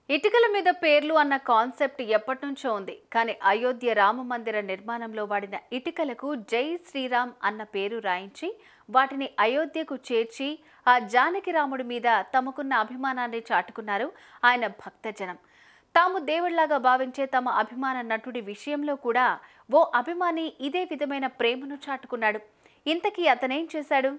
ఇటుకల మీద పేర్లు అన్న కాన్సెప్ట్ ఎప్పటి నుంచో ఉంది కానీ అయోధ్య రామ మందిర నిర్మాణంలో వాడిన ఇటుకలకు జై శ్రీరామ్ అన్న పేరు రాయించి వాటిని అయోధ్యకు చేర్చి ఆ జానకి రాముడి మీద తమకున్న అభిమానాన్ని చాటుకున్నారు ఆయన భక్తజనం తాము దేవుళ్లాగా భావించే తమ అభిమాన నటుడి విషయంలో కూడా ఓ అభిమాని ఇదే విధమైన ప్రేమను చాటుకున్నాడు ఇంతకీ అతనేం చేశాడు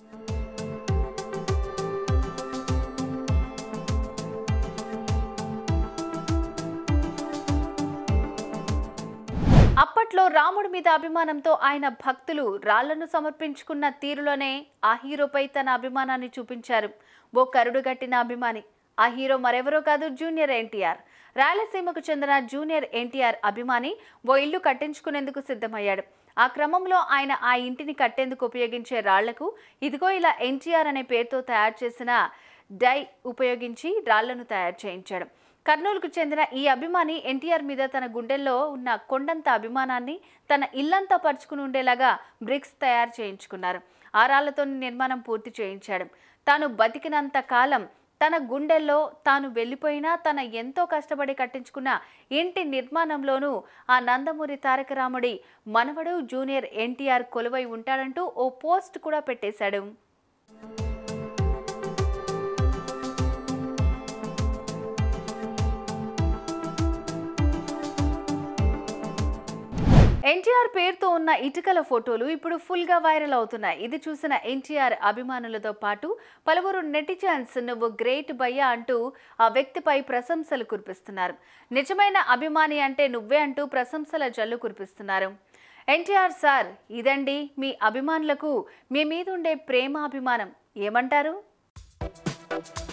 అప్పట్లో రాముడి మీద అభిమానంతో ఆయన భక్తులు రాళ్లను సమర్పించుకున్న తీరులోనే ఆ హీరోపై తన అభిమానాన్ని చూపించారు ఓ కరుడుగట్టిన అభిమాని ఆ హీరో మరెవరో కాదు జూనియర్ ఎన్టీఆర్ రాయలసీమకు చెందిన జూనియర్ ఎన్టీఆర్ అభిమాని ఓ ఇల్లు కట్టించుకునేందుకు సిద్ధమయ్యాడు ఆ క్రమంలో ఆయన ఆ ఇంటిని కట్టేందుకు ఉపయోగించే రాళ్లకు ఇదిగో ఇలా ఎన్టీఆర్ అనే పేరుతో తయారు చేసిన డై ఉపయోగించి రాళ్లను తయారు చేయించాడు కర్నూలుకు చెందిన ఈ అభిమాని ఎన్టీఆర్ మీద తన గుండెల్లో ఉన్న కొండంత అభిమానాన్ని తన ఇల్లంతా పరుచుకుని ఉండేలాగా బ్రిక్స్ తయారు చేయించుకున్నారు ఆ రాళ్లతో నిర్మాణం పూర్తి చేయించాడు తాను బతికినంత కాలం తన గుండెల్లో తాను వెళ్ళిపోయినా తన ఎంతో కష్టపడి కట్టించుకున్న ఇంటి నిర్మాణంలోనూ ఆ నందమూరి తారక రాముడి మనవడు జూనియర్ ఎన్టీఆర్ కొలువై ఉంటాడంటూ ఓ పోస్ట్ కూడా పెట్టేశాడు ఎన్టీఆర్ పేరుతో ఉన్న ఇటుకల ఫోటోలు ఇప్పుడు ఫుల్గా వైరల్ అవుతున్నాయి ఇది చూసిన ఎన్టీఆర్ అభిమానులతో పాటు పలువురు నెటిజన్స్ నువ్వు గ్రేట్ భయ్యా అంటూ ఆ వ్యక్తిపై ప్రశంసలు కురిపిస్తున్నారు నిజమైన అభిమాని అంటే నువ్వే అంటూ ప్రశంసల జల్లు కురిపిస్తున్నారు ఎన్టీఆర్ సార్ ఇదండి మీ అభిమానులకు మీ మీద ఉండే ప్రేమ అభిమానం ఏమంటారు